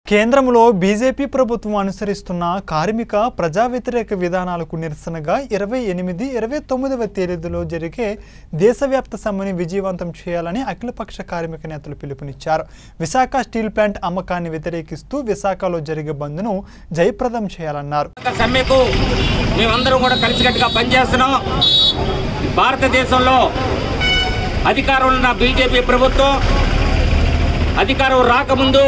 కేంద్రంలో బీజేపీ ప్రభుత్వం అనుసరిస్తున్న కార్మిక ప్రజా వ్యతిరేక విధానాలకు నిరసనగా ఇరవై ఎనిమిది ఇరవై తొమ్మిదవ తేదీలో జరిగే దేశవ్యాప్త సమ్మెని విజయవంతం చేయాలని అఖిలపక్ష కార్మిక నేతలు పిలుపునిచ్చారు విశాఖ స్టీల్ ప్లాంట్ అమ్మకాన్ని వ్యతిరేకిస్తూ విశాఖలో జరిగే బంద్ను జయప్రదం చేయాలన్నారు ఒక సమ్మెకు మేమందరం కూడా కలిసికట్టుగా పనిచేస్తున్నాం భారతదేశంలో అధికారంలో ఉన్న బీజేపీ ప్రభుత్వం అధికారం రాకముందు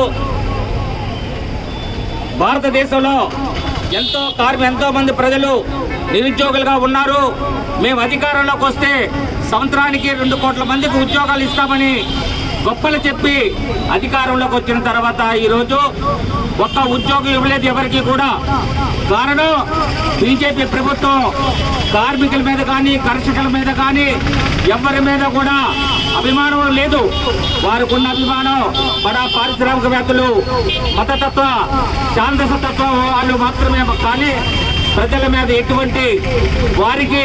భారతదేశంలో ఎంతో కార్మి ఎంతో మంది ప్రజలు నిరుద్యోగులుగా ఉన్నారు మేము అధికారంలోకి వస్తే సంవత్సరానికి రెండు కోట్ల మందికి ఉద్యోగాలు ఇస్తామని గొప్పలు చెప్పి అధికారంలోకి వచ్చిన తర్వాత ఈరోజు ఒక్క ఉద్యోగం ఇవ్వలేదు ఎవరికి కూడా కారణం బీజేపీ ప్రభుత్వం కార్మికుల మీద కానీ కర్షకుల మీద కానీ ఎవరి మీద కూడా అభిమానం లేదు వారికి ఉన్న అభిమానం బడా పారిశ్రామికవేత్తలు మతతత్వ శాంతసతత్వ వాళ్ళు మాత్రమే కానీ ప్రజల మీద ఎటువంటి వారికి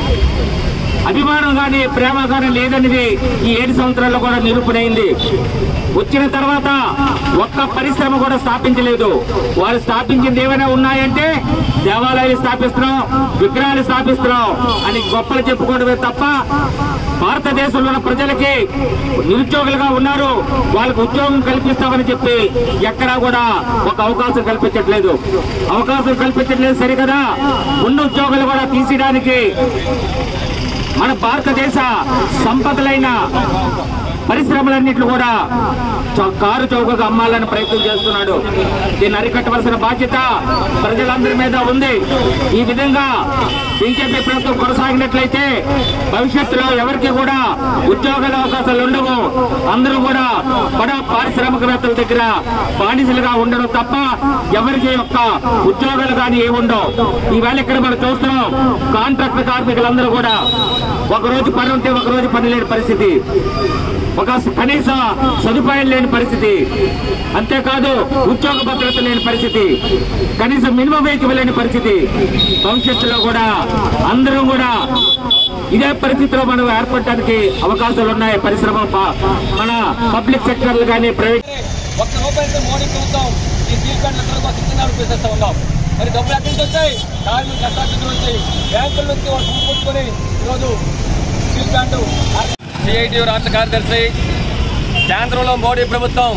అభిమానం కానీ ప్రేమ కానీ లేదనేది ఈ ఏడు సంవత్సరాల్లో కూడా నిరూపణైంది వచ్చిన తర్వాత ఒక్క పరిశ్రమ కూడా స్థాపించలేదు వారు స్థాపించింది ఏమైనా ఉన్నాయంటే దేవాలయాలు స్థాపిస్తున్నాం విగ్రహాలు స్థాపిస్తున్నాం అని గొప్పలు చెప్పుకోవడమే తప్ప భారతదేశంలో ఉన్న ప్రజలకి నిరుద్యోగులుగా ఉన్నారు వాళ్ళకు ఉద్యోగం కల్పిస్తామని చెప్పి ఎక్కడా కూడా ఒక అవకాశం కల్పించట్లేదు అవకాశం కల్పించట్లేదు సరికదా ఉన్న ఉద్యోగాలు కూడా తీసేయడానికి మన భారతదేశ సంపదలైన పరిశ్రమలన్నింటినీ కూడా చౌ- కారు చౌకగా అమ్మాలని ప్రయత్నం చేస్తున్నాడు దీన్ని అరికట్టవలసిన బాధ్యత ప్రజలందరి మీద ఉంది ఈ విధంగా బీజేపీ ప్రభుత్వం కొనసాగినట్లయితే భవిష్యత్తులో ఎవరికి కూడా ఉద్యోగాల అవకాశాలు ఉండవు అందరూ కూడా బడా పారిశ్రామికవేత్తల దగ్గర బానిసలుగా ఉండడం తప్ప ఎవరికి యొక్క ఉద్యోగాలు కానీ ఏమి ఉండవు ఈవేళ ఇక్కడ మనం చూస్తున్నాం కాంట్రాక్ట్ కార్మికులందరూ కూడా ఒక రోజు పని ఉంటే ఒక రోజు పని లేని పరిస్థితి ఒక కనీస సదుపాయం లేని పరిస్థితి అంతేకాదు ఉద్యోగ భద్రత లేని పరిస్థితి కనీసం మినిమం వేజ్ లేని పరిస్థితి భవిష్యత్తులో కూడా అందరం కూడా ఇదే పరిస్థితిలో మనం ఏర్పడటానికి అవకాశాలు ఉన్నాయి పరిశ్రమ ప- మన పబ్లిక్ సెక్టర్లు కానీ ప్రైవేట్ ఒక్క రూపాయలతో మోడీ ప్రభుత్వం ఈ స్టీల్ ప్లాంట్ అందరూ కోసం ఇచ్చినారు చూసేస్తా ఉన్నాం మరి డబ్బులు ఎక్కడి నుంచి వచ్చాయి కార్మిక కష్టాల నుంచి బ్యాంకుల నుంచి వాళ్ళు కొనుక్కొని ఈరోజు స్టీల్ ప్లాంట్ సిఐటి రాష్ట్ర కార్యదర్శి కేంద్రంలో మోడీ ప్రభుత్వం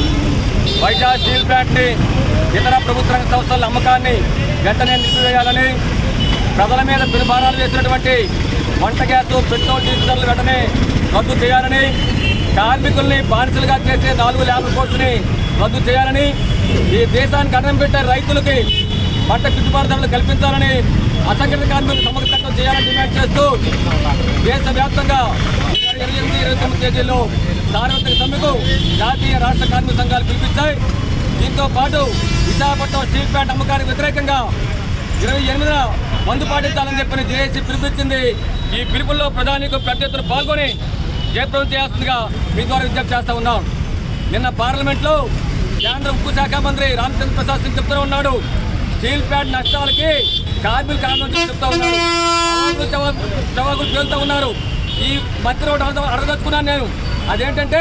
వైజాగ్ స్టీల్ ప్లాంట్ని ఇతర ప్రభుత్వ రంగ సంస్థల అమ్మకాన్ని వెంటనే నిలిపివేయాలని ప్రజల మీద పెనుభారాలు వేసినటువంటి వంట గ్యాస్ పెట్రోల్ డీజిల్ ధరలు వెంటనే రద్దు చేయాలని కార్మికుల్ని బానిసలుగా చేసే నాలుగు ల్యాబ్ కోర్సుని రద్దు చేయాలని ఈ దేశానికి అన్నం పెట్టే రైతులకి పంట గిట్టుబాటు ధరలు కల్పించాలని అసంఘటిత కార్మికులు సమగ్ర చట్టం చేయాలని డిమాండ్ చేస్తూ దేశవ్యాప్తంగా ఇరవై ఎనిమిది ఇరవై తొమ్మిది తేదీల్లో సార్వత్రిక సమ్మెకు జాతీయ రాష్ట్ర కార్మిక సంఘాలు పిలిపించాయి దీంతో పాటు విశాఖపట్నం స్టీల్ ప్లాంట్ అమ్మకానికి వ్యతిరేకంగా ఇరవై ఎనిమిదిన మందు పాటించాలని చెప్పిన జేఏసీ పిలిపించింది ఈ పిలుపుల్లో ప్రధానికి పెద్ద ఎత్తున పాల్గొని జయప్రదం చేయాల్సిందిగా మీ ద్వారా విజ్ఞప్తి చేస్తా ఉన్నాం నిన్న పార్లమెంట్లో కేంద్ర ఉక్కు శాఖ మంత్రి రామచంద్ర ప్రసాద్ సింగ్ చెప్తూ ఉన్నాడు స్టీల్ ప్లాంట్ నష్టాలకి కార్మికులు కారణం చెప్పి చెప్తా ఉన్నారు అవాకులు చవా- చవాకులు పేలుతూ ఉన్నారు ఈ మంత్రి ఒకటి అడగ అడగదలుచుకున్నాను నేను అదేంటంటే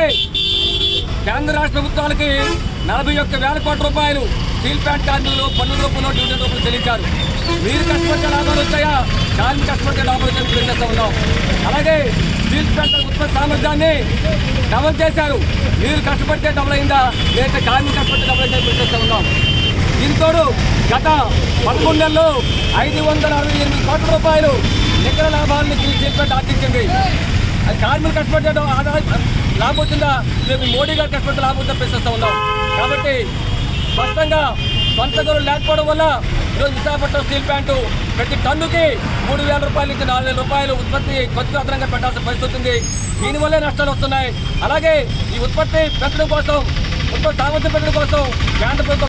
కేంద్ర రాష్ట్ర ప్రభుత్వాలకి నలభై ఒక్క వేల కోట్ల రూపాయలు స్టీల్ ప్లాంట్ కార్మికులు పన్ను రూపంలో డ్యూటీ రూపంలో చెల్లించారు మీరు కష్టపడితే లాభాలు వచ్చాయా కార్మిక కష్టపడితే లాభాలు వచ్చాయని తెలియజేస్తా ఉన్నాం అలాగే స్టీల్ ప్లాంట్ ఉత్పత్తి సామర్థ్యాన్ని డబల్ చేశారు మీరు కష్టపడితే డబుల్ అయిందా లేదంటే కార్మిక కష్టపడితే డబుల్ అయిందా తెలియజేస్తా ఉన్నాం దీంతోడు గత పదకొండు నెలలు ఐదు వందల అరవై ఎనిమిది కోట్ల రూపాయలు నికర లాభాలను స్టీల్ ప్లాంట్ ఆర్జించింది అది కార్మికులు కష్టపడ్డాడు ఆదాయం లాభం వచ్చిందా రేపు మోడీ గారు కష్టపడితే లాభం ఉందా ప్రశ్నిస్తూ ఉన్నాం కాబట్టి స్పష్టంగా సొంత గొర్రెలు లేకపోవడం వల్ల ఈరోజు విశాఖపట్నం స్టీల్ ప్లాంటు ప్రతి టన్నుకి మూడు వేల రూపాయల నుంచి నాలుగు వేల రూపాయలు ఉత్పత్తి ఖర్చు అదనంగా పెట్టాల్సిన పరిస్థితి ఉంది దీనివల్లే నష్టాలు వస్తున్నాయి అలాగే ఈ ఉత్పత్తి పెంచడం కోసం ఉత్పత్తి సామర్థ్యం పెంచడం కోసం కేంద్ర ప్రభుత్వం